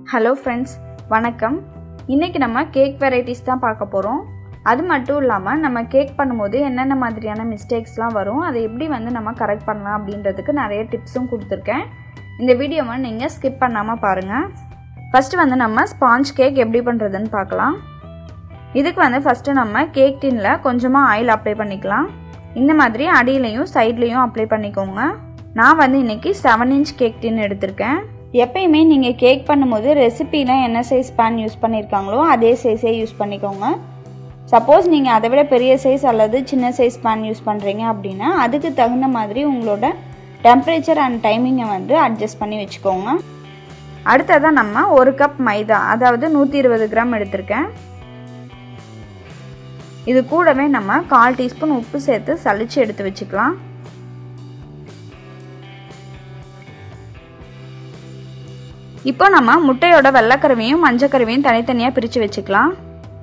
hello friends வணக்கம் இன்றைக்கி நம்ம கேக் வெரைட்டிஸ் தான் பார்க்க போகிறோம் அது மட்டும் இல்லாமல் நம்ம கேக் பண்ணும்போது என்னென்ன மாதிரியான மிஸ்டேக்ஸ்லாம் வரும் அதை எப்படி வந்து நம்ம கரெக்ட் பண்ணலாம் அப்படின்றதுக்கு நிறைய டிப்ஸும் கொடுத்துருக்கேன் இந்த வீடியோவை நீங்கள் ஸ்கிப் பண்ணாமல் பாருங்கள் ஃபஸ்ட்டு வந்து நம்ம ஸ்பாஞ்ச் கேக் எப்படி பண்ணுறதுன்னு பார்க்கலாம் இதுக்கு வந்து ஃபஸ்ட்டு நம்ம கேக் டின்னில் கொஞ்சமாக ஆயில் அப்ளை பண்ணிக்கலாம் இந்த மாதிரி அடியிலையும் சைட்லேயும் அப்ளை பண்ணிக்கோங்க நான் வந்து இன்றைக்கி செவன் இன்ச் கேக் டின் எடுத்திருக்கேன் எப்பயுமே நீங்கள் கேக் பண்ணும்போது ரெசிப்பியில் என்ன சைஸ் பேன் யூஸ் பண்ணியிருக்காங்களோ அதே சைஸே யூஸ் பண்ணிக்கோங்க சப்போஸ் நீங்கள் அதை விட பெரிய சைஸ் அல்லது சின்ன சைஸ் பேன் யூஸ் பண்ணுறீங்க அப்படின்னா அதுக்கு தகுந்த மாதிரி உங்களோட டெம்பரேச்சர் அண்ட் டைமிங்கை வந்து அட்ஜஸ்ட் பண்ணி வச்சுக்கோங்க அடுத்ததாக நம்ம ஒரு கப் மைதா அதாவது நூற்றி இருபது கிராம் எடுத்திருக்கேன் இது கூடவே நம்ம கால் டீஸ்பூன் உப்பு சேர்த்து சளிச்சு எடுத்து வச்சுக்கலாம் இப்போ நம்ம முட்டையோட வெள்ளைக்கருவையும் மஞ்சக்கருவையும் தனித்தனியாக பிரித்து வச்சுக்கலாம்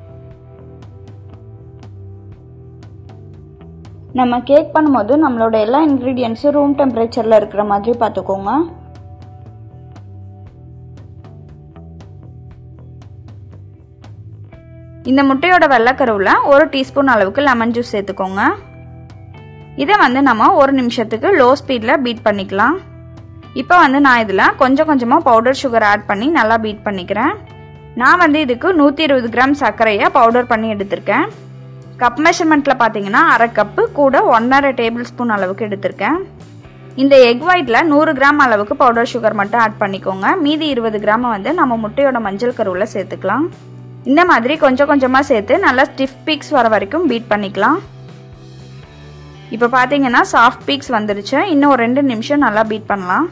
நம்ம கேக் பண்ணும்போது நம்மளோட எல்லா இன்க்ரீடியன்ஸும் ரூம் டெம்பரேச்சரில் இருக்கிற மாதிரி பார்த்துக்கோங்க இந்த முட்டையோட வெள்ளைக்கருவில் ஒரு டீஸ்பூன் அளவுக்கு லெமன் ஜூஸ் சேர்த்துக்கோங்க இதை வந்து நம்ம ஒரு நிமிஷத்துக்கு லோ ஸ்பீடில் பீட் பண்ணிக்கலாம் இப்போ வந்து நான் இதில் கொஞ்சம் கொஞ்சமாக பவுடர் சுகர் ஆட் பண்ணி நல்லா பீட் பண்ணிக்கிறேன் நான் வந்து இதுக்கு நூற்றி இருபது கிராம் சர்க்கரையை பவுடர் பண்ணி எடுத்திருக்கேன் கப் மெஷர்மெண்ட்டில் பார்த்தீங்கன்னா அரை கப்பு கூட ஒன்றரை டேபிள் ஸ்பூன் அளவுக்கு எடுத்திருக்கேன் இந்த எக் ஒயிட்டில் நூறு கிராம் அளவுக்கு பவுடர் சுகர் மட்டும் ஆட் பண்ணிக்கோங்க மீதி இருபது கிராமை வந்து நம்ம முட்டையோட மஞ்சள் கருவில் சேர்த்துக்கலாம் இந்த மாதிரி கொஞ்சம் கொஞ்சமாக சேர்த்து நல்லா ஸ்டிஃப் பீக்ஸ் வர வரைக்கும் பீட் பண்ணிக்கலாம் இப்போ பார்த்தீங்கன்னா சாஃப்ட் பீக்ஸ் வந்துருச்சு இன்னும் ஒரு ரெண்டு நிமிஷம் நல்லா பீட் பண்ணலாம்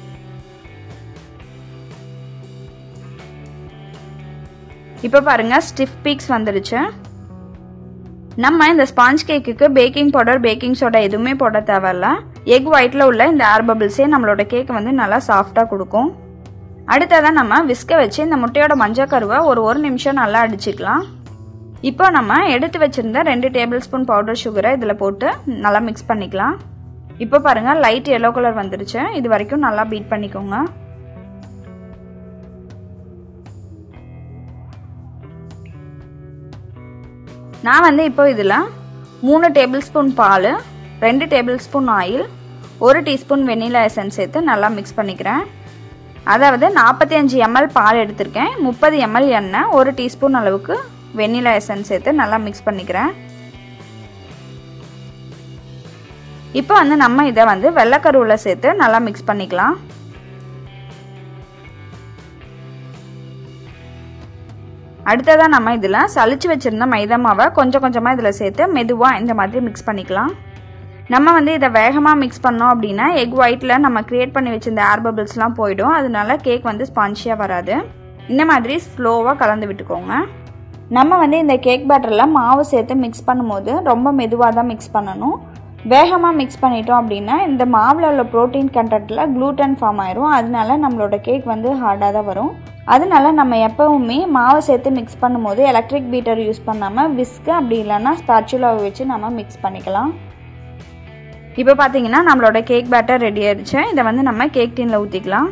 இப்போ பாருங்கள் ஸ்டிஃப் பீக்ஸ் வந்துருச்சு நம்ம இந்த ஸ்பாஞ்ச் கேக்குக்கு பேக்கிங் பவுடர் பேக்கிங் சோடா எதுவுமே போட தேவையில்ல எக் ஒயிட்டில் உள்ள இந்த ஏர் பபிள்ஸே நம்மளோட கேக் வந்து நல்லா சாஃப்டாக கொடுக்கும் அடுத்ததாக நம்ம விஸ்க வச்சு இந்த முட்டையோட மஞ்சள் கருவை ஒரு ஒரு நிமிஷம் நல்லா அடிச்சுக்கலாம் இப்போ நம்ம எடுத்து வச்சுருந்த ரெண்டு டேபிள் ஸ்பூன் பவுடர் சுகரை இதில் போட்டு நல்லா மிக்ஸ் பண்ணிக்கலாம் இப்போ பாருங்கள் லைட் எல்லோ கலர் வந்துருச்சு இது வரைக்கும் நல்லா பீட் பண்ணிக்கோங்க நான் வந்து இப்போ இதில் மூணு டேபிள் ஸ்பூன் பால் ரெண்டு டேபிள் ஸ்பூன் ஆயில் ஒரு டீஸ்பூன் வெனிலா எசன்ஸ் சேர்த்து நல்லா மிக்ஸ் பண்ணிக்கிறேன் அதாவது நாற்பத்தி அஞ்சு எம்எல் பால் எடுத்திருக்கேன் முப்பது எம்எல் எண்ணெய் ஒரு டீஸ்பூன் அளவுக்கு வெனிலா எசன்ஸ் சேர்த்து நல்லா மிக்ஸ் பண்ணிக்கிறேன் இப்போ வந்து நம்ம இதை வந்து வெள்ளைக்கருவில் சேர்த்து நல்லா மிக்ஸ் பண்ணிக்கலாம் அடுத்ததாக நம்ம இதில் சளிச்சு வச்சுருந்த மைதா மாவை கொஞ்சம் கொஞ்சமாக இதில் சேர்த்து மெதுவாக இந்த மாதிரி மிக்ஸ் பண்ணிக்கலாம் நம்ம வந்து இதை வேகமாக மிக்ஸ் பண்ணோம் அப்படின்னா எக் ஒயிட்டில் நம்ம க்ரியேட் பண்ணி வச்சிருந்த ஏர் பபிள்ஸ்லாம் போயிடும் அதனால கேக் வந்து ஸ்பான்ச்சியாக வராது இந்த மாதிரி ஸ்லோவாக கலந்து விட்டுக்கோங்க நம்ம வந்து இந்த கேக் பேட்டரில் மாவு சேர்த்து மிக்ஸ் பண்ணும்போது ரொம்ப மெதுவாக தான் மிக்ஸ் பண்ணணும் வேகமாக மிக்ஸ் பண்ணிட்டோம் அப்படின்னா இந்த மாவில் உள்ள ப்ரோட்டீன் கண்டென்ட்டில் க்ளூட்டன் ஃபார்ம் ஆயிரும் அதனால நம்மளோட கேக் வந்து ஹார்டாக தான் வரும் அதனால நம்ம எப்போவுமே மாவை சேர்த்து மிக்ஸ் பண்ணும்போது எலக்ட்ரிக் பீட்டர் யூஸ் பண்ணாமல் விஸ்க்கு அப்படி இல்லைன்னா ஸ்பாச்சுலாவை வச்சு நம்ம மிக்ஸ் பண்ணிக்கலாம் இப்போ பார்த்தீங்கன்னா நம்மளோட கேக் பேட்டர் ரெடி ஆயிடுச்சு இதை வந்து நம்ம கேக் டீனில் ஊற்றிக்கலாம்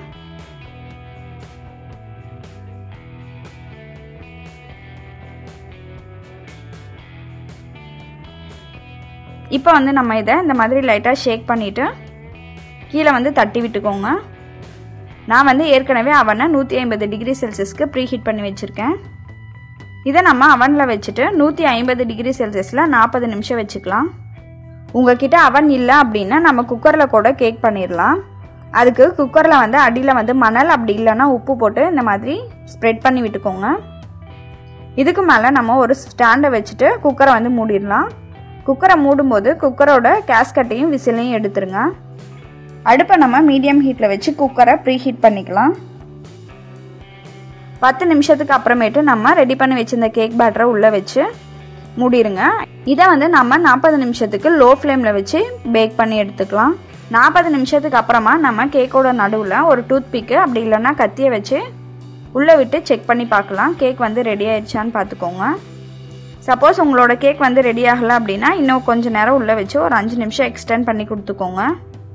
இப்போ வந்து நம்ம இதை இந்த மாதிரி லைட்டாக ஷேக் பண்ணிவிட்டு கீழே வந்து தட்டி விட்டுக்கோங்க நான் வந்து ஏற்கனவே அவனை நூற்றி ஐம்பது டிகிரி செல்சியஸ்க்கு ப்ரீ ஹீட் பண்ணி வச்சுருக்கேன் இதை நம்ம அவனில் வச்சுட்டு நூற்றி ஐம்பது டிகிரி செல்சியஸில் நாற்பது நிமிஷம் வச்சுக்கலாம் உங்ககிட்ட அவன் இல்லை அப்படின்னா நம்ம குக்கரில் கூட கேக் பண்ணிடலாம் அதுக்கு குக்கரில் வந்து அடியில் வந்து மணல் அப்படி இல்லைன்னா உப்பு போட்டு இந்த மாதிரி ஸ்ப்ரெட் பண்ணி விட்டுக்கோங்க இதுக்கு மேலே நம்ம ஒரு ஸ்டாண்டை வச்சுட்டு குக்கரை வந்து மூடிடலாம் குக்கரை மூடும்போது குக்கரோட கேஸ்கட்டையும் விசிலையும் எடுத்துருங்க அடுப்பை நம்ம மீடியம் ஹீட்டில் வச்சு குக்கரை ப்ரீ ஹீட் பண்ணிக்கலாம் பத்து நிமிஷத்துக்கு அப்புறமேட்டு நம்ம ரெடி பண்ணி வச்சிருந்த கேக் பேட்டரை உள்ளே வச்சு மூடிடுங்க இதை வந்து நம்ம நாற்பது நிமிஷத்துக்கு லோ ஃப்ளேமில் வச்சு பேக் பண்ணி எடுத்துக்கலாம் நாற்பது நிமிஷத்துக்கு அப்புறமா நம்ம கேக்கோட நடுவில் ஒரு டூத் பிக்கு அப்படி இல்லைன்னா கத்தியை வச்சு உள்ளே விட்டு செக் பண்ணி பார்க்கலாம் கேக் வந்து ரெடி ஆயிடுச்சான்னு பார்த்துக்கோங்க சப்போஸ் உங்களோட கேக் வந்து ரெடி ஆகலை அப்படின்னா இன்னும் கொஞ்சம் நேரம் உள்ளே வச்சு ஒரு அஞ்சு நிமிஷம் எக்ஸ்டெண்ட் பண்ணி கொடுத்துக்கோங்க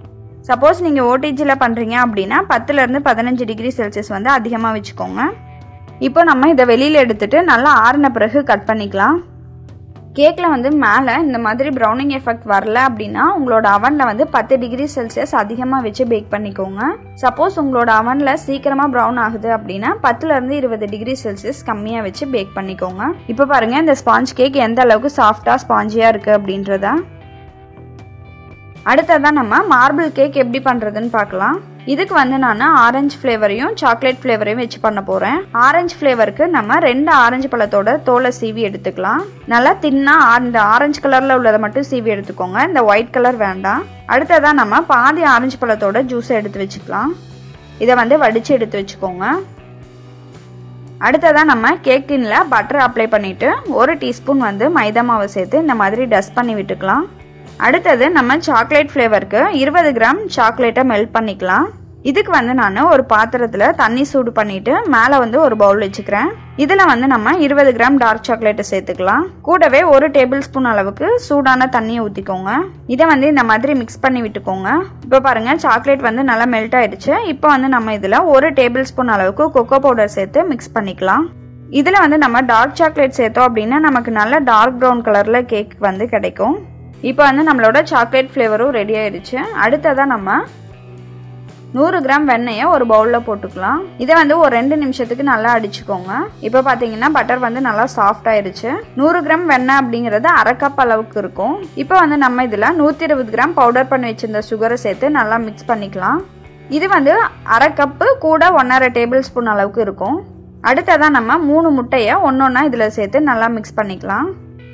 சப்போஸ் நீங்கள் ஓடிஜியில் பண்ணுறீங்க அப்படின்னா பத்துலேருந்து பதினஞ்சு டிகிரி செல்சியஸ் வந்து அதிகமாக வச்சுக்கோங்க இப்போ நம்ம இதை வெளியில் எடுத்துட்டு நல்லா ஆறின பிறகு கட் பண்ணிக்கலாம் கேக்கில் வந்து மேலே இந்த மாதிரி ப்ரௌனிங் எஃபெக்ட் வரல அப்படின்னா உங்களோட அவனில் வந்து பத்து டிகிரி செல்சியஸ் அதிகமாக வச்சு பேக் பண்ணிக்கோங்க சப்போஸ் உங்களோட அவனில் சீக்கிரமாக ப்ரௌன் ஆகுது அப்படின்னா பத்துலேருந்து இருபது டிகிரி செல்சியஸ் கம்மியாக வச்சு பேக் பண்ணிக்கோங்க இப்போ பாருங்கள் இந்த ஸ்பாஞ்ச் கேக் எந்த அளவுக்கு சாஃப்டாக ஸ்பாஞ்சியாக இருக்குது அப்படின்றத அடுத்ததான் நம்ம மார்பிள் கேக் எப்படி பண்ணுறதுன்னு பார்க்கலாம் இதுக்கு வந்து நான் ஆரஞ்சு ஃப்ளேவரையும் சாக்லேட் ஃப்ளேவரையும் வச்சு பண்ண போகிறேன் ஆரஞ்சு ஃப்ளேவருக்கு நம்ம ரெண்டு ஆரஞ்சு பழத்தோட தோலை சீவி எடுத்துக்கலாம் நல்லா தின்னா இந்த ஆரஞ்சு கலரில் உள்ளதை மட்டும் சீவி எடுத்துக்கோங்க இந்த ஒயிட் கலர் வேண்டாம் அடுத்ததான் நம்ம பாதி ஆரஞ்சு பழத்தோட ஜூஸை எடுத்து வச்சுக்கலாம் இதை வந்து வடித்து எடுத்து வச்சுக்கோங்க அடுத்ததாக நம்ம கேக் டின்னில் பட்டர் அப்ளை பண்ணிவிட்டு ஒரு டீஸ்பூன் வந்து மைதா மாவை சேர்த்து இந்த மாதிரி டஸ்ட் பண்ணி விட்டுக்கலாம் அடுத்தது நம்ம சாக்லேட் ஃப்ளேவருக்கு இருபது கிராம் சாக்லேட்டை மெல்ட் பண்ணிக்கலாம் இதுக்கு வந்து நான் ஒரு பாத்திரத்தில் தண்ணி சூடு பண்ணிட்டு மேலே வந்து ஒரு பவுல் வச்சுக்கிறேன் இதில் வந்து நம்ம இருபது கிராம் டார்க் சாக்லேட்டை சேர்த்துக்கலாம் கூடவே ஒரு டேபிள் ஸ்பூன் அளவுக்கு சூடான தண்ணியை ஊற்றிக்கோங்க இதை வந்து இந்த மாதிரி மிக்ஸ் பண்ணி விட்டுக்கோங்க இப்போ பாருங்கள் சாக்லேட் வந்து நல்லா மெல்ட் ஆயிடுச்சு இப்போ வந்து நம்ம இதில் ஒரு டேபிள் ஸ்பூன் அளவுக்கு கொக்கோ பவுடர் சேர்த்து மிக்ஸ் பண்ணிக்கலாம் இதில் வந்து நம்ம டார்க் சாக்லேட் சேர்த்தோம் அப்படின்னா நமக்கு நல்ல டார்க் ப்ரௌன் கலரில் கேக் வந்து கிடைக்கும் இப்போ வந்து நம்மளோட சாக்லேட் ஃப்ளேவரும் ரெடி ஆயிடுச்சு அடுத்ததாக நம்ம நூறு கிராம் வெண்ணெயை ஒரு பவுலில் போட்டுக்கலாம் இதை வந்து ஒரு ரெண்டு நிமிஷத்துக்கு நல்லா அடிச்சுக்கோங்க இப்போ பார்த்தீங்கன்னா பட்டர் வந்து நல்லா சாஃப்ட் ஆயிடுச்சு நூறு கிராம் வெண்ணெய் அப்படிங்கிறது அரை கப் அளவுக்கு இருக்கும் இப்போ வந்து நம்ம இதில் நூற்றி இருபது கிராம் பவுடர் பண்ணி வச்சிருந்த சுகரை சேர்த்து நல்லா மிக்ஸ் பண்ணிக்கலாம் இது வந்து அரை கப்பு கூட ஒன்றரை டேபிள் ஸ்பூன் அளவுக்கு இருக்கும் அடுத்ததான் நம்ம மூணு முட்டையை ஒன்று ஒன்றா இதில் சேர்த்து நல்லா மிக்ஸ் பண்ணிக்கலாம்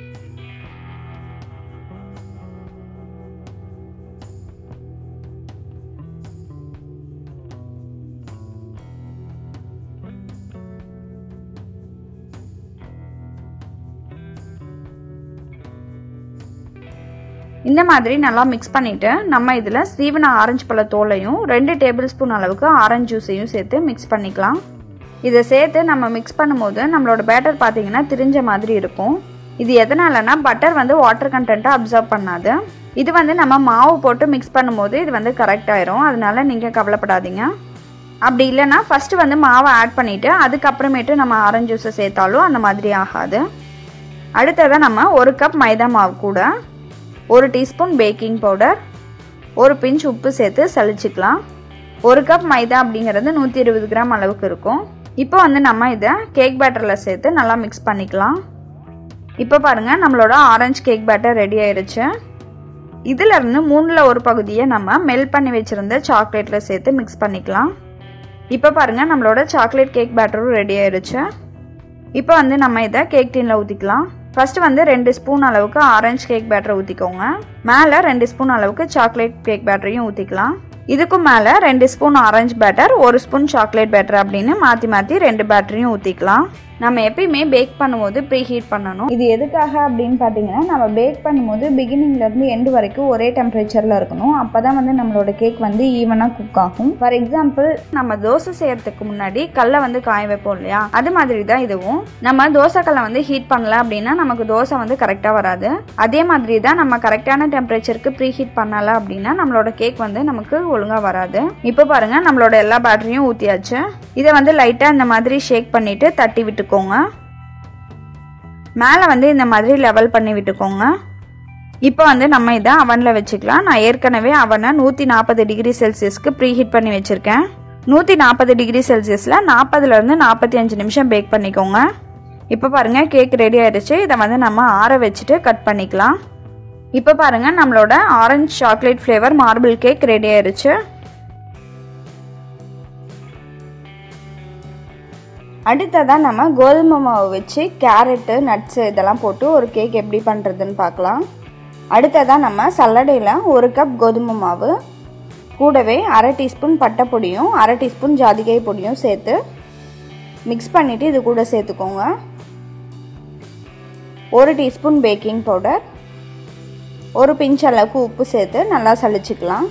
இந்த மாதிரி நல்லா மிக்ஸ் பண்ணிவிட்டு நம்ம இதில் சீவன ஆரஞ்சு பழ தோலையும் ரெண்டு டேபிள் ஸ்பூன் அளவுக்கு ஆரஞ்சு ஜூஸையும் சேர்த்து மிக்ஸ் பண்ணிக்கலாம் இதை சேர்த்து நம்ம மிக்ஸ் பண்ணும்போது நம்மளோட பேட்டர் பார்த்தீங்கன்னா திரிஞ்ச மாதிரி இருக்கும் இது எதனாலனா பட்டர் வந்து வாட்டர் கண்டென்ட்டை அப்சர்வ் பண்ணாது இது வந்து நம்ம மாவு போட்டு மிக்ஸ் பண்ணும்போது இது வந்து கரெக்ட் ஆயிரும் அதனால நீங்கள் கவலைப்படாதீங்க அப்படி இல்லைன்னா ஃபஸ்ட்டு வந்து மாவை ஆட் பண்ணிவிட்டு அதுக்கப்புறமேட்டு நம்ம ஆரஞ்சு ஜூஸை சேர்த்தாலும் அந்த மாதிரி ஆகாது அடுத்ததாக நம்ம ஒரு கப் மைதா மாவு கூட ஒரு டீஸ்பூன் பேக்கிங் பவுடர் ஒரு பிஞ்ச் உப்பு சேர்த்து சளிச்சிக்கலாம் ஒரு கப் மைதா அப்படிங்கிறது நூற்றி இருபது கிராம் அளவுக்கு இருக்கும் இப்போ வந்து நம்ம இதை கேக் பேட்டரில் சேர்த்து நல்லா மிக்ஸ் பண்ணிக்கலாம் இப்போ பாருங்கள் நம்மளோட ஆரஞ்சு கேக் பேட்டர் ரெடி ஆயிடுச்சு இதிலிருந்து மூணில் ஒரு பகுதியை நம்ம மெல்ட் பண்ணி வச்சுருந்த சாக்லேட்டில் சேர்த்து மிக்ஸ் பண்ணிக்கலாம் இப்போ பாருங்கள் நம்மளோட சாக்லேட் கேக் பேட்டரும் ரெடி ஆயிடுச்சு இப்போ வந்து நம்ம இதை கேக் டீனில் ஊற்றிக்கலாம் ஃபர்ஸ்ட் வந்து ரெண்டு ஸ்பூன் அளவுக்கு ஆரஞ்சு கேக் பேட்டரை ஊற்றிக்கோங்க மேலே ரெண்டு ஸ்பூன் அளவுக்கு சாக்லேட் கேக் பேட்டரையும் ஊற்றிக்கலாம் இதுக்கும் மேலே ரெண்டு ஸ்பூன் ஆரஞ்சு பேட்டர் ஒரு ஸ்பூன் சாக்லேட் பேட்டர் அப்படின்னு மாற்றி மாற்றி ரெண்டு பேட்டரையும் ஊற்றிக்கலாம் நம்ம எப்பயுமே பேக் பண்ணும்போது ப்ரீ ஹீட் பண்ணணும் இது எதுக்காக அப்படின்னு பார்த்தீங்கன்னா நம்ம பேக் பண்ணும்போது பிகினிங்லேருந்து எண்டு வரைக்கும் ஒரே டெம்பரேச்சரில் இருக்கணும் அப்போ தான் வந்து நம்மளோட கேக் வந்து ஈவனாக குக் ஆகும் ஃபார் எக்ஸாம்பிள் நம்ம தோசை செய்யறதுக்கு முன்னாடி கல்லை வந்து காய வைப்போம் இல்லையா அது மாதிரி தான் இதுவும் நம்ம தோசை கல்லை வந்து ஹீட் பண்ணல அப்படின்னா நமக்கு தோசை வந்து கரெக்டாக வராது அதே மாதிரி தான் நம்ம கரெக்டான டெம்பரேச்சருக்கு ப்ரீ ஹீட் பண்ணல அப்படின்னா நம்மளோட கேக் வந்து நமக்கு ஒழுங்காக வராது இப்போ பாருங்க நம்மளோட எல்லா பேட்டரியும் ஊற்றியாச்சு இதை வந்து லைட்டாக இந்த மாதிரி ஷேக் பண்ணிட்டு தட்டி விட்டுக்கோங்க மேலே வந்து இந்த மாதிரி லெவல் பண்ணி விட்டுக்கோங்க இப்போ வந்து நம்ம இதை அவனில் வச்சுக்கலாம் நான் ஏற்கனவே அவனை நூற்றி நாற்பது டிகிரி செல்சியஸ்க்கு ப்ரீ ஹீட் பண்ணி வச்சுருக்கேன் நூற்றி நாற்பது டிகிரி செல்சியஸில் நாற்பதுலேருந்து நாற்பத்தி அஞ்சு நிமிஷம் பேக் பண்ணிக்கோங்க இப்போ பாருங்கள் கேக் ரெடி ஆயிடுச்சு இதை வந்து நம்ம ஆற வச்சுட்டு கட் பண்ணிக்கலாம் இப்போ பாருங்கள் நம்மளோட orange chocolate flavour marble cake ready ஆயிடுச்சு அடுத்ததாக நம்ம கோதுமை மாவு வச்சு கேரட்டு நட்ஸு இதெல்லாம் போட்டு ஒரு கேக் எப்படி பண்ணுறதுன்னு பார்க்கலாம் அடுத்ததாக நம்ம சல்லடையில் ஒரு கப் கோதுமை மாவு கூடவே அரை டீஸ்பூன் பட்டை பொடியும் அரை டீஸ்பூன் ஜாதிக்காய் பொடியும் சேர்த்து மிக்ஸ் பண்ணிவிட்டு இது கூட சேர்த்துக்கோங்க ஒரு டீஸ்பூன் பேக்கிங் பவுடர் ஒரு பிஞ்ச் அளவுக்கு உப்பு சேர்த்து நல்லா சளிச்சிக்கலாம்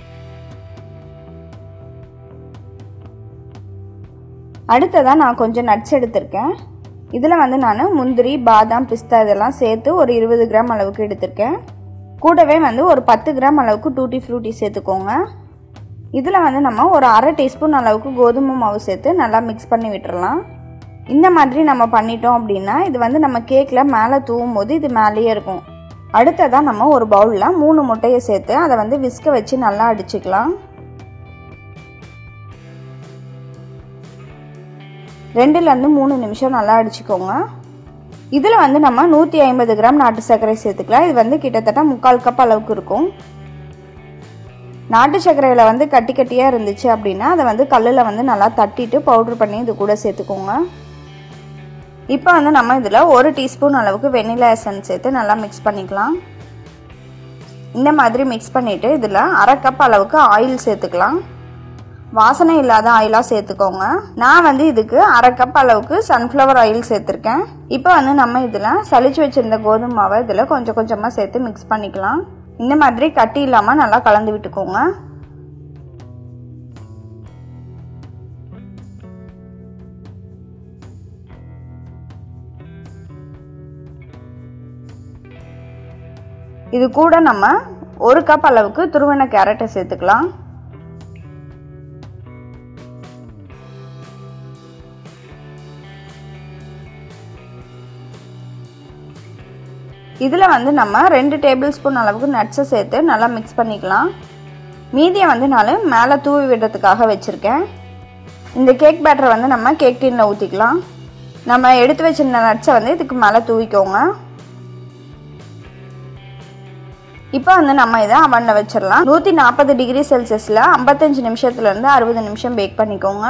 அடுத்ததாக நான் கொஞ்சம் நட்ஸ் எடுத்திருக்கேன் இதில் வந்து நான் முந்திரி பாதாம் பிஸ்தா இதெல்லாம் சேர்த்து ஒரு இருபது கிராம் அளவுக்கு எடுத்திருக்கேன் கூடவே வந்து ஒரு பத்து கிராம் அளவுக்கு டூட்டி ஃப்ரூட்டி சேர்த்துக்கோங்க இதில் வந்து நம்ம ஒரு அரை டீஸ்பூன் அளவுக்கு கோதுமை மாவு சேர்த்து நல்லா மிக்ஸ் பண்ணி விட்டுறலாம் இந்த மாதிரி நம்ம பண்ணிட்டோம் அப்படின்னா இது வந்து நம்ம கேக்கில் மேலே தூவும் போது இது மேலேயே இருக்கும் அடுத்ததாக நம்ம ஒரு பவுலில் மூணு முட்டையை சேர்த்து அதை வந்து விஸ்க வச்சு நல்லா அடிச்சுக்கலாம் ரெண்டுலேருந்து மூணு நிமிஷம் நல்லா அடிச்சுக்கோங்க இதில் வந்து நம்ம நூற்றி ஐம்பது கிராம் நாட்டு சர்க்கரை சேர்த்துக்கலாம் இது வந்து கிட்டத்தட்ட முக்கால் கப் அளவுக்கு இருக்கும் நாட்டு சர்க்கரையில் வந்து கட்டி கட்டியாக இருந்துச்சு அப்படின்னா அதை வந்து கல்லில் வந்து நல்லா தட்டிட்டு பவுட்ரு பண்ணி இது கூட சேர்த்துக்கோங்க இப்போ வந்து நம்ம இதில் ஒரு டீஸ்பூன் அளவுக்கு வெனிலா எசன்ஸ் சேர்த்து நல்லா மிக்ஸ் பண்ணிக்கலாம் இந்த மாதிரி மிக்ஸ் பண்ணிவிட்டு இதில் அரை கப் அளவுக்கு ஆயில் சேர்த்துக்கலாம் வாசனை இல்லாத ஆயிலாக சேர்த்துக்கோங்க நான் வந்து இதுக்கு அரை கப் அளவுக்கு சன்ஃப்ளவர் ஆயில் சேர்த்துருக்கேன் இப்போ வந்து நம்ம இதில் சளிச்சு வச்சுருந்த கோதுமை மாவை இதில் கொஞ்சம் கொஞ்சமாக சேர்த்து மிக்ஸ் பண்ணிக்கலாம் இந்த மாதிரி கட்டி இல்லாமல் நல்லா கலந்து விட்டுக்கோங்க இது கூட நம்ம ஒரு கப் அளவுக்கு துருவன கேரட்டை சேர்த்துக்கலாம் இதில் வந்து நம்ம ரெண்டு டேபிள் ஸ்பூன் அளவுக்கு நட்ஸை சேர்த்து நல்லா மிக்ஸ் பண்ணிக்கலாம் மீதியை வந்து நான் மேலே தூவி விடுறதுக்காக வச்சுருக்கேன் இந்த கேக் பேட்டரை வந்து நம்ம கேக் டீனில் ஊற்றிக்கலாம் நம்ம எடுத்து வச்சிருந்த நட்ஸை வந்து இதுக்கு மேலே தூவிக்கோங்க இப்போ வந்து நம்ம இதை அவனில் வச்சிடலாம் நூற்றி நாற்பது டிகிரி செல்சியஸில் ஐம்பத்தஞ்சு நிமிஷத்துலேருந்து அறுபது நிமிஷம் பேக் பண்ணிக்கோங்க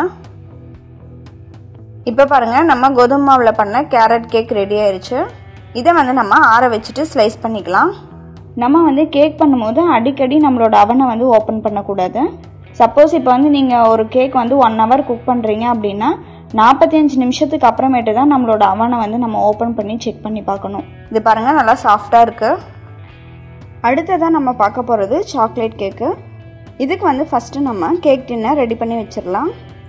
இப்போ பாருங்கள் நம்ம கோதுமை மாவில் பண்ண கேரட் கேக் ரெடி ஆயிடுச்சு இதை வந்து நம்ம ஆற வச்சுட்டு ஸ்லைஸ் பண்ணிக்கலாம் நம்ம வந்து கேக் பண்ணும்போது அடிக்கடி நம்மளோட அவனை வந்து ஓப்பன் பண்ணக்கூடாது சப்போஸ் இப்போ வந்து நீங்கள் ஒரு கேக் வந்து ஒன் ஹவர் குக் பண்ணுறீங்க அப்படின்னா நாற்பத்தி அஞ்சு நிமிஷத்துக்கு அப்புறமேட்டு தான் நம்மளோட அவனை வந்து நம்ம ஓப்பன் பண்ணி செக் பண்ணி பார்க்கணும் இது பாருங்கள் நல்லா சாஃப்டாக இருக்குது அடுத்ததாக நம்ம பார்க்க போகிறது சாக்லேட் கேக்கு இதுக்கு வந்து ஃபஸ்ட்டு நம்ம கேக் டின்னை ரெடி பண்ணி வச்சிடலாம்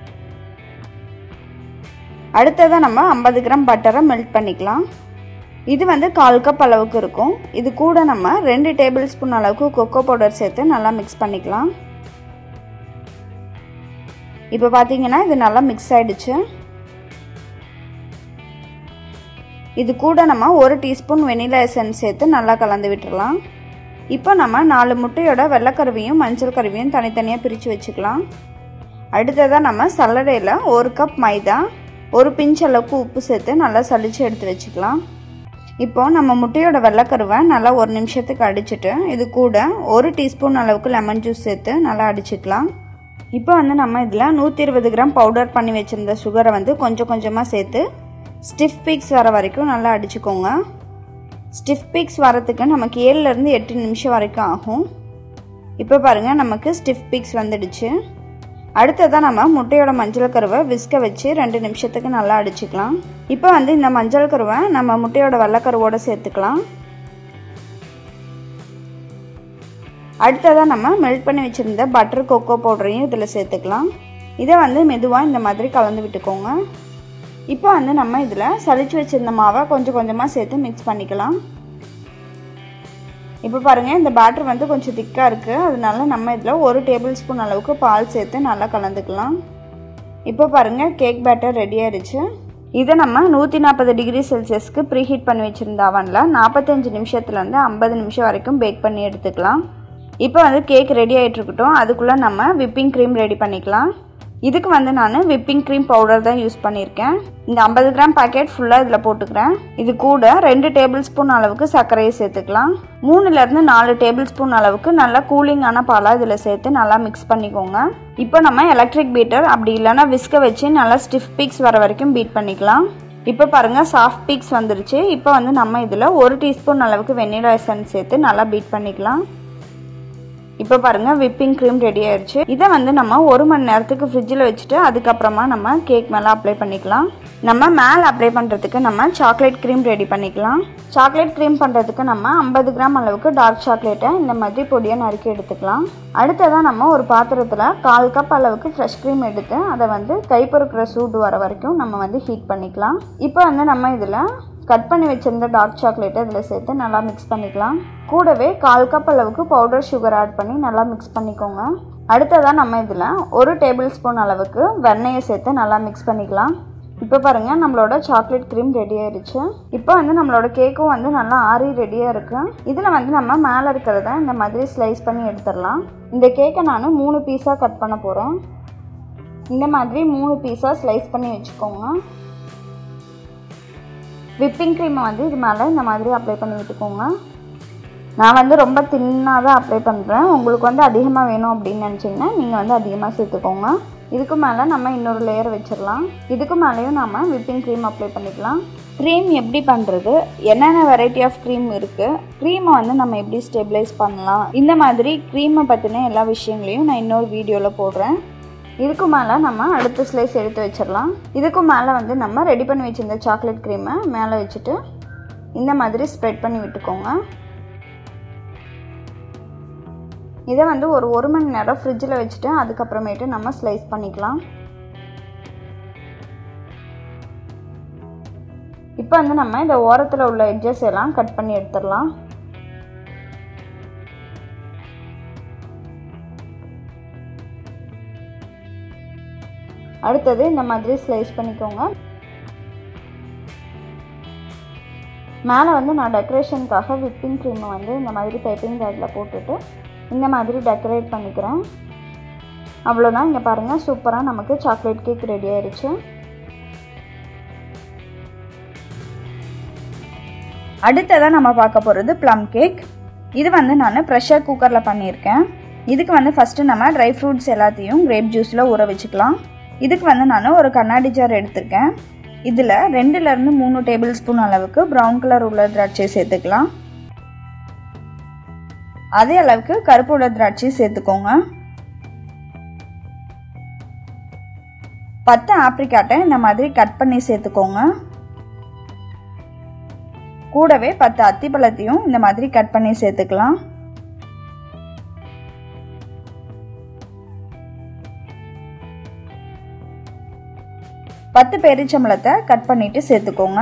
அடுத்ததாக நம்ம ஐம்பது கிராம் பட்டரை மெல்ட் பண்ணிக்கலாம் இது வந்து கால் கப் அளவுக்கு இருக்கும் இது கூட நம்ம ரெண்டு டேபிள் ஸ்பூன் அளவுக்கு கொக்கோ பவுடர் சேர்த்து நல்லா மிக்ஸ் பண்ணிக்கலாம் இப்போ பார்த்தீங்கன்னா இது நல்லா மிக்ஸ் ஆயிடுச்சு இது கூட நம்ம ஒரு டீஸ்பூன் வெனிலா எசன்ஸ் சேர்த்து நல்லா கலந்து விட்டுறலாம் இப்போ நம்ம நாலு முட்டையோட வெள்ளைக்கருவையும் மஞ்சள் கருவையும் தனித்தனியாக பிரித்து வச்சுக்கலாம் அடுத்ததாக நம்ம சல்லடையில் ஒரு கப் மைதா ஒரு பிஞ்ச் அளவுக்கு உப்பு சேர்த்து நல்லா சளிச்சு எடுத்து வச்சுக்கலாம் இப்போ நம்ம முட்டையோட வெள்ளைக்கருவை நல்லா ஒரு நிமிஷத்துக்கு அடிச்சுட்டு இது கூட ஒரு டீஸ்பூன் அளவுக்கு லெமன் ஜூஸ் சேர்த்து நல்லா அடிச்சுக்கலாம் இப்போ வந்து நம்ம இதில் நூற்றி இருபது கிராம் பவுடர் பண்ணி வச்சுருந்த சுகரை வந்து கொஞ்சம் கொஞ்சமாக சேர்த்து ஸ்டிஃப் பீக்ஸ் வர வரைக்கும் நல்லா அடிச்சுக்கோங்க ஸ்டிஃப் பீக்ஸ் வரத்துக்கு நமக்கு ஏழுலேருந்து எட்டு நிமிஷம் வரைக்கும் ஆகும் இப்போ பாருங்கள் நமக்கு ஸ்டிஃப் பீக்ஸ் வந்துடுச்சு அடுத்ததாக நம்ம முட்டையோட மஞ்சள் கருவை விஸ்க வச்சு ரெண்டு நிமிஷத்துக்கு நல்லா அடிச்சுக்கலாம் இப்போ வந்து இந்த மஞ்சள் கருவை நம்ம முட்டையோட வெள்ளைக்கருவோடு சேர்த்துக்கலாம் அடுத்ததாக நம்ம மெல்ட் பண்ணி வச்சுருந்த பட்டர் கொக்கோ பவுடரையும் இதில் சேர்த்துக்கலாம் இதை வந்து மெதுவாக இந்த மாதிரி கலந்து விட்டுக்கோங்க இப்போ வந்து நம்ம இதில் சளிச்சு வச்சுருந்த மாவை கொஞ்சம் கொஞ்சமாக சேர்த்து மிக்ஸ் பண்ணிக்கலாம் இப்போ பாருங்கள் இந்த பேட்டர் வந்து கொஞ்சம் திக்காக இருக்குது அதனால நம்ம இதில் ஒரு டேபிள் ஸ்பூன் அளவுக்கு பால் சேர்த்து நல்லா கலந்துக்கலாம் இப்போ பாருங்கள் கேக் பேட்டர் ரெடி ஆயிடுச்சு இதை நம்ம நூற்றி நாற்பது டிகிரி செல்சியஸ்க்கு ப்ரீஹீட் பண்ணி வச்சுருந்த அவனில் நாற்பத்தஞ்சு நிமிஷத்துலேருந்து ஐம்பது நிமிஷம் வரைக்கும் பேக் பண்ணி எடுத்துக்கலாம் இப்போ வந்து கேக் ரெடி ஆகிட்டு இருக்கட்டும் அதுக்குள்ளே நம்ம விப்பிங் க்ரீம் ரெடி பண்ணிக்கலாம் இதுக்கு வந்து நான் விப்பிங் க்ரீம் பவுடர் தான் யூஸ் பண்ணியிருக்கேன் இந்த ஐம்பது கிராம் பாக்கெட் ஃபுல்லாக இதில் போட்டுக்கிறேன் இது கூட ரெண்டு டேபிள் ஸ்பூன் அளவுக்கு சர்க்கரையை சேர்த்துக்கலாம் மூணுலேருந்து நாலு டேபிள் ஸ்பூன் அளவுக்கு நல்லா கூலிங்கான பாலாக இதில் சேர்த்து நல்லா மிக்ஸ் பண்ணிக்கோங்க இப்போ நம்ம எலக்ட்ரிக் பீட்டர் அப்படி இல்லைன்னா விஸ்க வச்சு நல்லா ஸ்டிஃப் பீக்ஸ் வர வரைக்கும் பீட் பண்ணிக்கலாம் இப்போ பாருங்கள் சாஃப்ட் பீக்ஸ் வந்துருச்சு இப்போ வந்து நம்ம இதில் ஒரு டீஸ்பூன் அளவுக்கு வெண்ணிலா எசன்ஸ் சேர்த்து நல்லா பீட் பண்ணிக்கலாம் இப்போ பாருங்கள் விப்பிங் க்ரீம் ரெடி ஆயிடுச்சு இதை வந்து நம்ம ஒரு மணி நேரத்துக்கு ஃப்ரிட்ஜில் வச்சுட்டு அதுக்கப்புறமா நம்ம கேக் மேலே அப்ளை பண்ணிக்கலாம் நம்ம மேலே அப்ளை பண்ணுறதுக்கு நம்ம சாக்லேட் க்ரீம் ரெடி பண்ணிக்கலாம் சாக்லேட் க்ரீம் பண்ணுறதுக்கு நம்ம ஐம்பது கிராம் அளவுக்கு டார்க் சாக்லேட்டை இந்த மாதிரி பொடியாக நறுக்கி எடுத்துக்கலாம் அடுத்ததாக நம்ம ஒரு பாத்திரத்தில் கால் கப் அளவுக்கு ஃப்ரெஷ் க்ரீம் எடுத்து அதை வந்து கைப்பொறுக்கிற சூடு வர வரைக்கும் நம்ம வந்து ஹீட் பண்ணிக்கலாம் இப்போ வந்து நம்ம இதில் கட் பண்ணி வச்சுருந்த டார்க் சாக்லேட்டை இதில் சேர்த்து நல்லா மிக்ஸ் பண்ணிக்கலாம் கூடவே கால் கப் அளவுக்கு பவுடர் சுகர் ஆட் பண்ணி நல்லா மிக்ஸ் பண்ணிக்கோங்க அடுத்ததாக நம்ம இதில் ஒரு டேபிள் ஸ்பூன் அளவுக்கு வெண்ணெயை சேர்த்து நல்லா மிக்ஸ் பண்ணிக்கலாம் இப்போ பாருங்கள் நம்மளோட சாக்லேட் க்ரீம் ரெடி ஆயிடுச்சு இப்போ வந்து நம்மளோட கேக்கும் வந்து நல்லா ஆறி ரெடியாக இருக்குது இதில் வந்து நம்ம மேலே இருக்கிறத இந்த மாதிரி ஸ்லைஸ் பண்ணி எடுத்துடலாம் இந்த கேக்கை நான் மூணு பீஸாக கட் பண்ண போகிறேன் இந்த மாதிரி மூணு பீஸாக ஸ்லைஸ் பண்ணி வச்சுக்கோங்க விப்பிங் க்ரீமை வந்து இது மேலே இந்த மாதிரி அப்ளை பண்ணி விட்டுக்கோங்க நான் வந்து ரொம்ப தின்னாக தான் அப்ளை பண்ணுறேன் உங்களுக்கு வந்து அதிகமாக வேணும் அப்படின்னு நினச்சிங்கன்னா நீங்கள் வந்து அதிகமாக சேர்த்துக்கோங்க இதுக்கு மேலே நம்ம இன்னொரு லேயர் வச்சிடலாம் இதுக்கு மேலேயும் நம்ம விப்பிங் க்ரீம் அப்ளை பண்ணிக்கலாம் க்ரீம் எப்படி பண்ணுறது என்னென்ன வெரைட்டி ஆஃப் க்ரீம் இருக்குது க்ரீமை வந்து நம்ம எப்படி ஸ்டெபிளைஸ் பண்ணலாம் இந்த மாதிரி க்ரீமை பற்றின எல்லா விஷயங்களையும் நான் இன்னொரு வீடியோவில் போடுறேன் இதுக்கு மேலே நம்ம அடுத்த ஸ்லைஸ் எடுத்து வச்சிடலாம் இதுக்கு மேலே வந்து நம்ம ரெடி பண்ணி வச்சுருந்த சாக்லேட் க்ரீமை மேலே வச்சுட்டு இந்த மாதிரி ஸ்ப்ரெட் பண்ணி விட்டுக்கோங்க இதை வந்து ஒரு ஒரு மணி நேரம் ஃப்ரிட்ஜில் வச்சுட்டு அதுக்கப்புறமேட்டு நம்ம ஸ்லைஸ் பண்ணிக்கலாம் இப்போ வந்து நம்ம இந்த ஓரத்தில் உள்ள எட்ஜஸ் எல்லாம் கட் பண்ணி எடுத்துடலாம் அடுத்தது இந்த மாதிரி ஸ்லைஸ் பண்ணிக்கோங்க மேலே வந்து நான் டெக்கரேஷனுக்காக விப்பிங் க்ரீமை வந்து இந்த மாதிரி பைப்பிங் பேக்கில் போட்டுட்டு இந்த மாதிரி டெக்கரேட் பண்ணிக்கிறேன் அவ்வளோதான் இங்கே பாருங்கள் சூப்பராக நமக்கு சாக்லேட் கேக் ரெடி ஆயிடுச்சு அடுத்ததாக நம்ம பார்க்க போகிறது ப்ளம் கேக் இது வந்து நான் ப்ரெஷர் குக்கரில் பண்ணியிருக்கேன் இதுக்கு வந்து ஃபஸ்ட்டு நம்ம ட்ரை ஃப்ரூட்ஸ் எல்லாத்தையும் கிரேப் ஜூஸில் ஊற வச்சுக்கலாம் இதுக்கு வந்து நான் ஒரு கண்ணாடி ஜார் எடுத்திருக்கேன் இதில் ரெண்டுலேருந்து மூணு டேபிள் ஸ்பூன் அளவுக்கு ப்ரௌன் கலர் உள்ள திராட்சை சேர்த்துக்கலாம் அதே அளவுக்கு கருப்பு உள்ள திராட்சை சேர்த்துக்கோங்க பத்து ஆப்ரிக்காட்டை இந்த மாதிரி கட் பண்ணி சேர்த்துக்கோங்க கூடவே பத்து அத்திப்பழத்தையும் இந்த மாதிரி கட் பண்ணி சேர்த்துக்கலாம் பத்து பேரிச்சம்பழத்தை கட் பண்ணிட்டு சேர்த்துக்கோங்க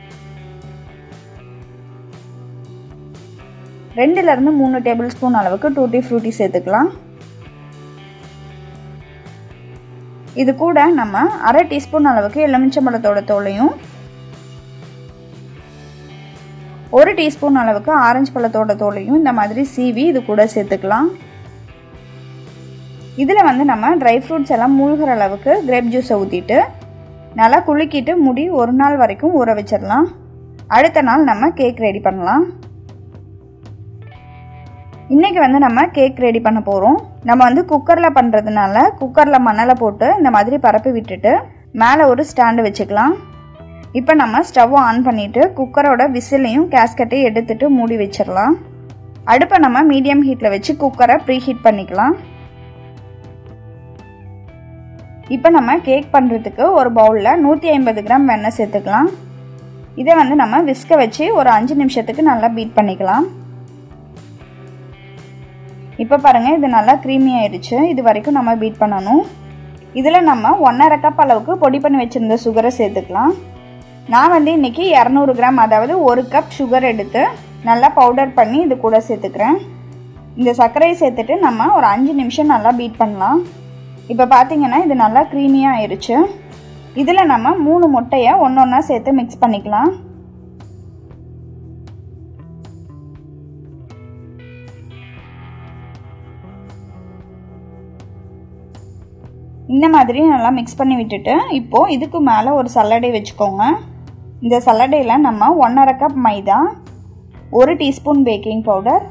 ரெண்டுலேருந்து மூணு டேபிள் ஸ்பூன் அளவுக்கு டூட்டி ஃப்ரூட்டி சேர்த்துக்கலாம் இது கூட நம்ம அரை டீஸ்பூன் அளவுக்கு எலுமிச்சம்பழத்தோட தோலையும் ஒரு டீஸ்பூன் அளவுக்கு ஆரஞ்சு பழத்தோட தோலையும் இந்த மாதிரி சீவி இது கூட சேர்த்துக்கலாம் இதில் வந்து நம்ம ட்ரை ஃப்ரூட்ஸ் எல்லாம் மூழ்கிற அளவுக்கு கிரேப் ஜூஸை ஊற்றிட்டு நல்லா குலுக்கிட்டு முடி ஒரு நாள் வரைக்கும் ஊற வச்சிடலாம் அடுத்த நாள் நம்ம கேக் ரெடி பண்ணலாம் இன்றைக்கி வந்து நம்ம கேக் ரெடி பண்ண போகிறோம் நம்ம வந்து குக்கரில் பண்ணுறதுனால குக்கரில் மணலை போட்டு இந்த மாதிரி பரப்பி விட்டுட்டு மேலே ஒரு ஸ்டாண்டு வச்சுக்கலாம் இப்போ நம்ம ஸ்டவ் ஆன் பண்ணிவிட்டு குக்கரோட விசிலையும் கேஸ்கட்டையும் எடுத்துட்டு மூடி வச்சிடலாம் அடுப்பை நம்ம மீடியம் ஹீட்டில் வச்சு குக்கரை ப்ரீ ஹீட் பண்ணிக்கலாம் இப்போ நம்ம கேக் பண்ணுறதுக்கு ஒரு பவுலில் நூற்றி ஐம்பது கிராம் வெண்ணெய் சேர்த்துக்கலாம் இதை வந்து நம்ம விஸ்க வச்சு ஒரு அஞ்சு நிமிஷத்துக்கு நல்லா பீட் பண்ணிக்கலாம் இப்போ பாருங்கள் இது நல்லா க்ரீமி ஆயிடுச்சு இது வரைக்கும் நம்ம பீட் பண்ணணும் இதில் நம்ம ஒன்றரை கப் அளவுக்கு பொடி பண்ணி வச்சுருந்த சுகரை சேர்த்துக்கலாம் நான் வந்து இன்றைக்கி இரநூறு கிராம் அதாவது ஒரு கப் சுகர் எடுத்து நல்லா பவுடர் பண்ணி இது கூட சேர்த்துக்கிறேன் இந்த சர்க்கரையை சேர்த்துட்டு நம்ம ஒரு அஞ்சு நிமிஷம் நல்லா பீட் பண்ணலாம் இப்போ பார்த்தீங்கன்னா இது நல்லா க்ரீமியாக ஆயிடுச்சு இதில் நம்ம மூணு முட்டையை ஒன்று ஒன்றா சேர்த்து மிக்ஸ் பண்ணிக்கலாம் இந்த மாதிரி நல்லா மிக்ஸ் பண்ணி விட்டுட்டு இப்போது இதுக்கு மேலே ஒரு சல்லடை வச்சுக்கோங்க இந்த சல்லடையில் நம்ம ஒன்றரை கப் மைதா ஒரு டீஸ்பூன் பேக்கிங் பவுடர்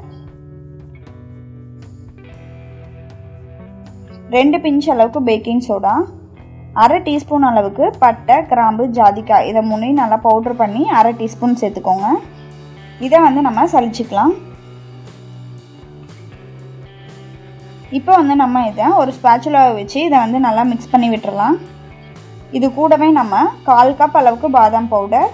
ரெண்டு பிஞ்ச் அளவுக்கு பேக்கிங் சோடா அரை டீஸ்பூன் அளவுக்கு பட்டை கிராம்பு ஜாதிக்காய் இதை மூணையும் நல்லா பவுடர் பண்ணி அரை டீஸ்பூன் சேர்த்துக்கோங்க இதை வந்து நம்ம சலிச்சிக்கலாம் இப்போ வந்து நம்ம இதை ஒரு ஸ்பேச்சுலாவை வச்சு இதை வந்து நல்லா மிக்ஸ் பண்ணி விட்டுறலாம் இது கூடவே நம்ம கால் கப் அளவுக்கு பாதாம் பவுடர்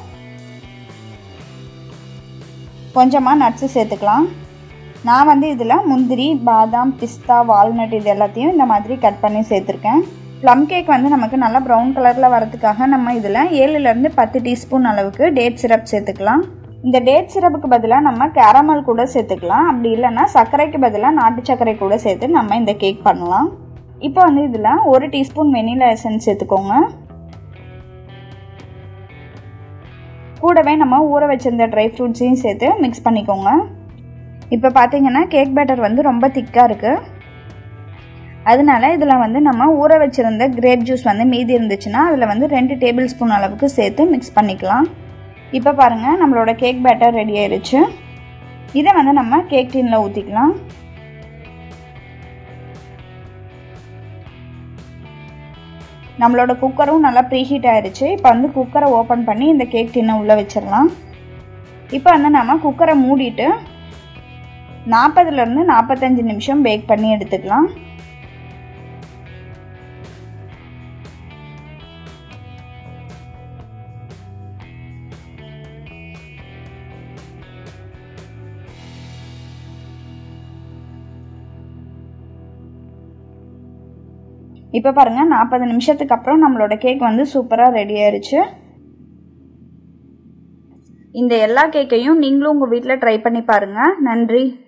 கொஞ்சமாக நட்ஸு சேர்த்துக்கலாம் நான் வந்து இதில் முந்திரி பாதாம் பிஸ்தா வால்நட் இது எல்லாத்தையும் இந்த மாதிரி கட் பண்ணி சேர்த்துருக்கேன் ப்ளம் கேக் வந்து நமக்கு நல்லா ப்ரௌன் கலரில் வரதுக்காக நம்ம இதில் ஏழுலேருந்து பத்து டீஸ்பூன் அளவுக்கு டேட் சிரப் சேர்த்துக்கலாம் இந்த டேட் சிரப்புக்கு பதிலாக நம்ம கேரமல் கூட சேர்த்துக்கலாம் அப்படி இல்லைன்னா சர்க்கரைக்கு பதிலாக நாட்டு சர்க்கரை கூட சேர்த்து நம்ம இந்த கேக் பண்ணலாம் இப்போ வந்து இதில் ஒரு டீஸ்பூன் வெனிலா எசன்ஸ் சேர்த்துக்கோங்க கூடவே நம்ம ஊற வச்சிருந்த ட்ரை ஃப்ரூட்ஸையும் சேர்த்து மிக்ஸ் பண்ணிக்கோங்க இப்போ பார்த்தீங்கன்னா கேக் பேட்டர் வந்து ரொம்ப திக்காக இருக்குது அதனால இதில் வந்து நம்ம ஊற வச்சுருந்த கிரேப் ஜூஸ் வந்து மீதி இருந்துச்சுன்னா அதில் வந்து ரெண்டு டேபிள் ஸ்பூன் அளவுக்கு சேர்த்து மிக்ஸ் பண்ணிக்கலாம் இப்போ பாருங்கள் நம்மளோட கேக் பேட்டர் ரெடி ஆயிடுச்சு இதை வந்து நம்ம கேக் டீனில் ஊற்றிக்கலாம் நம்மளோட குக்கரும் நல்லா ப்ரீஹீட் ஆயிடுச்சு இப்போ வந்து குக்கரை ஓப்பன் பண்ணி இந்த கேக் டின்னை உள்ளே வச்சிடலாம் இப்போ வந்து நம்ம குக்கரை மூடிட்டு நாற்பதுலேருந்து நாற்பத்தஞ்சு நிமிஷம் பேக் பண்ணி எடுத்துக்கலாம் இப்போ பாருங்கள் நாற்பது நிமிஷத்துக்கு அப்புறம் நம்மளோட கேக் வந்து சூப்பராக ரெடி ஆயிடுச்சு இந்த எல்லா கேக்கையும் நீங்களும் உங்கள் வீட்டில் ட்ரை பண்ணி பாருங்கள் நன்றி